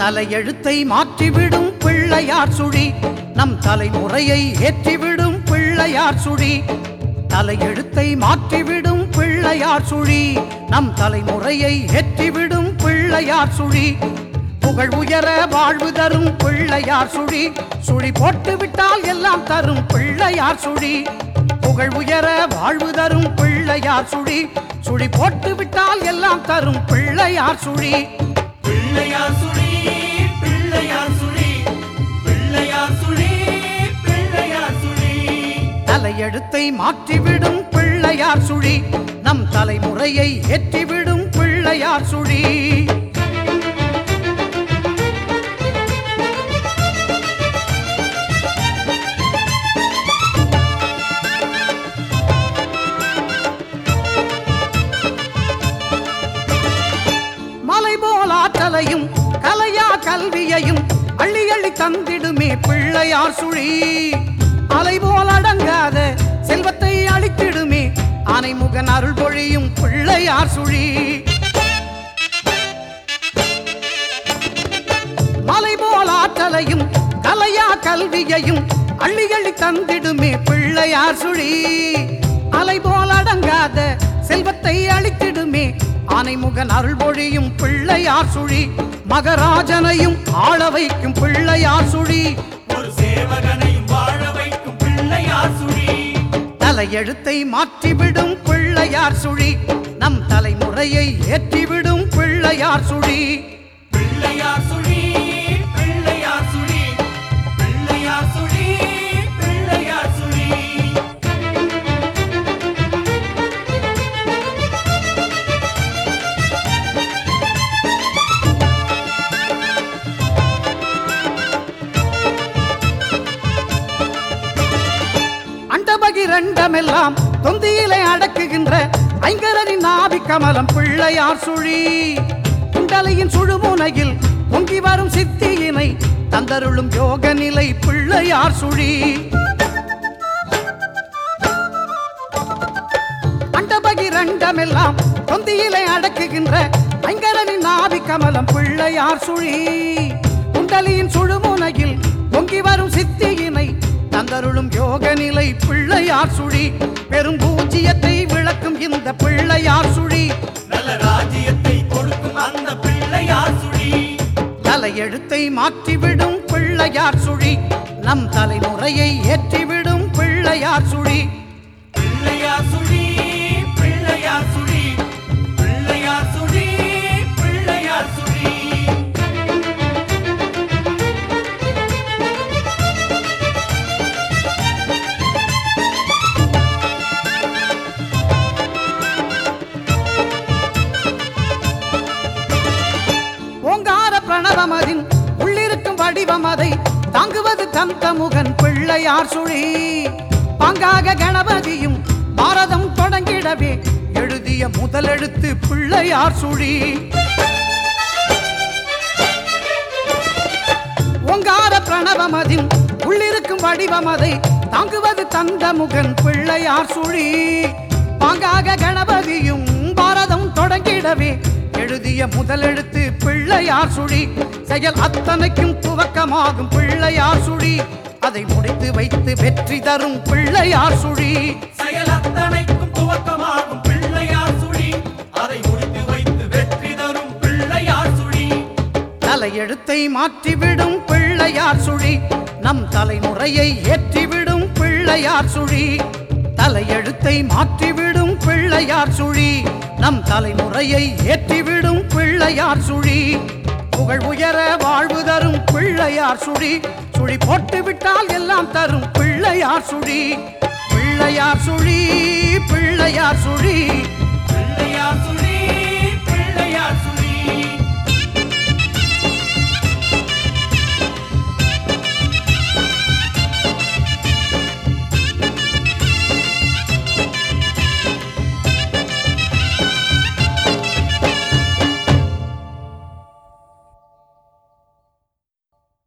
தலையெழுத்தை மாற்றிவிடும் பிள்ளையார் சுழி நம் தலைமுறையை ஏற்றிவிடும் பிள்ளையார் சுழி தலையெழுத்தை மாற்றிவிடும் பிள்ளையார் சுழி நம் தலைமுறையை ஏற்றிவிடும் பிள்ளையார் சுழி புகழ் உயர வாழ்வு தரும் பிள்ளையார் சுழி சுழி போட்டு விட்டால் எல்லாம் தரும் பிள்ளையார் சுழி புகழ் உயர வாழ்வு தரும் பிள்ளையார் சுழி சுழி போட்டு விட்டால் எல்லாம் தரும் பிள்ளையார் சுழி பிள்ளையார் சுழி பிள்ளையார் சுழி பிள்ளையார் சுழி பிள்ளையார் சுழி தலையெழுத்தை மாற்றிவிடும் பிள்ளையார் சுழி நம் தலைமுறையை ஏற்றிவிடும் பிள்ளையார் சுழி மலை போல் ஆற்றலையும் கலையா கல்வியையும் அள்ளி அள்ளி தந்திடுமே பிள்ளையார் சுழி அலை போல் அடங்காத செல்வத்தை அளித்திடுமே ஆனைமுகன் அருள் பொழியும் பிள்ளையார் சுழி மலை போல் ஆற்றலையும் கலையா கல்வியையும் அள்ளி அள்ளி தந்திடுமே பிள்ளையார் சுழி அலை போல் அடங்காத செல்வத்தை அளித்திடுமே ஆனைமுகன் அருள் பொழியும் பிள்ளையார் சுழி மகராஜனையும் ஆள வைக்கும் பிள்ளையார் சுழி ஒரு சேவகனையும் வாழ வைக்கும் பிள்ளையார் சுழி தலையெழுத்தை மாற்றிவிடும் பிள்ளையார் சுழி நம் தலைமுறையை ஏற்றிவிடும் பிள்ளையார் சுழி பிள்ளையார் சுழி பிள்ளையார் சுழி பிள்ளையார் சுழி பிள்ளையார் சுழி அண்டபகிரண்டமெல்லாம் தொந்தியிலே அடக்குகின்ற ஐங்கரனின் நாபி கமலம் பிள்ளையார் சுழி குண்டலையின் சுழுமுனையில் பொங்கி வரும் சித்தியினை தந்தருளும் யோக நிலை பிள்ளையார் சுழி அண்டபகிரண்டமெல்லாம் தொந்தியிலே அடக்குகின்ற ஐங்கரனின் நாபி கமலம் பிள்ளையார் சுழி குண்டலியின் சுழுமுனையில் பொங்கி வரும் சித்தியினை தந்தருளும் யோக நிலை பிள்ளையார் சுழி பெரும் பூஜ்ஜியத்தை விளக்கும் இந்த பிள்ளையார் சுழி நல்ல ராஜ்யத்தை கொடுக்கும் அந்த பிள்ளையார் சுழி தலையெழுத்தை மாற்றிவிடும் பிள்ளையார் சுழி நம் தலைமுறையை ஏற்றிவிடும் பிள்ளையார் சுழி பிள்ளையார் சுழி பிள்ளையார் சுழி பிள்ளையார் சுழி பிள்ளையார் சுழி ஓங்கார பிரணவமதின் உள்ளிருக்கும் வடிவம் அதை தாங்குவது தந்தமுகன் பிள்ளையார் சுழி பாங்காக கணபதியும் பாரதம் தொடங்கிடவே எழுதிய முதலெழுத்து பிள்ளையார் சுழி ஓங்கார பிரணவமதின் உள்ளிருக்கும் வடிவம் அதை தாங்குவது தந்தமுகன் பிள்ளையார் சுழி பாங்காக கணபதியும் பாரதம் தொடங்கிடவே எழுதிய முதலெழுத்து பிள்ளையார் சுழி செயல் அத்தனைக்கும் துவக்கமாகும் பிள்ளையார் சுழி அதை முடித்து வைத்து வெற்றி தரும் பிள்ளையார் சுழி செயல் அத்தனைக்கும் துவக்கமாகும் பிள்ளையார் சுழி அதை முடித்து வைத்து வெற்றி தரும் பிள்ளையார் சுழி தலையெழுத்தை மாற்றிவிடும் பிள்ளையார் சுழி நம் தலைமுறையை ஏற்றிவிடும் பிள்ளையார் சுழி தலையெழுத்தை மாற்றிவிடும் பிள்ளையார் சுழி நம் தலைமுறையை ஏற்றிவிடும் பிள்ளையார் சுழி புகழ் உயர வாழ்வு தரும் பிள்ளையார் சுழி சுழி போட்டு விட்டால் எல்லாம் தரும் பிள்ளையார் சுழி பிள்ளையார் சுழி பிள்ளையார் சுழி